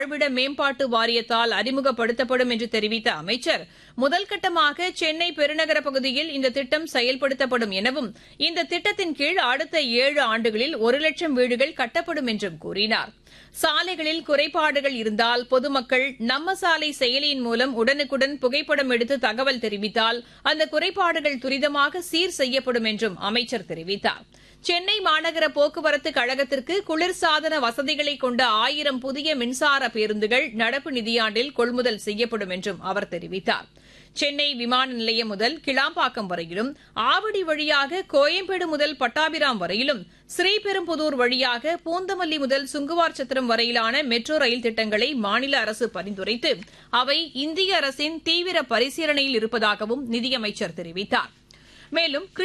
வாழ்விட மேம்பாட்டு வாரியத்தால் அறிமுகப்படுத்தப்படும் என்று தெரிவித்த அமைச்சர் முதல்கட்டமாக சென்னை பெருநகர பகுதியில் இந்த திட்டம் செயல்படுத்தப்படும் எனவும் இந்த திட்டத்தின் கீழ் அடுத்த ஏழு ஆண்டுகளில் ஒரு லட்சம் வீடுகள் கட்டப்படும் என்றும் கூறினார் சாலைகளில் குறைபாடுகள் இருந்தால் பொதுமக்கள் நம்ம சாலை செயலியின் மூலம் உடனுக்குடன் புகைப்படம் எடுத்து தகவல் தெரிவித்தால் அந்த குறைபாடுகள் துரிதமாக சீர் செய்யப்படும் என்றும் அமைச்சர் தெரிவித்தார் சென்னை மாநகர போக்குவரத்து கழகத்திற்கு குளிர்சாதன வசதிகளை கொண்ட ஆயிரம் புதிய மின்சார பேருந்துகள் நடப்பு நிதியாண்டில் கொள்முதல் செய்யப்படும் என்றும் அவர் தெரிவித்தார் சென்னை விமான நிலையம் முதல் கிளாம்பாக்கம் வரையிலும் ஆவடி வழியாக கோயம்பேடு முதல் பட்டாபிராம் வரையிலும் ஸ்ரீபெரும்புதூர் வழியாக பூந்தமல்லி முதல் சுங்குவார் சத்திரம் வரையிலான மெட்ரோ ரயில் திட்டங்களை மாநில அரசு பரிந்துரைத்து அவை இந்திய அரசின் தீவிர பரிசீலனையில் இருப்பதாகவும் நிதியமைச்சர் தெரிவித்தார் மேலும்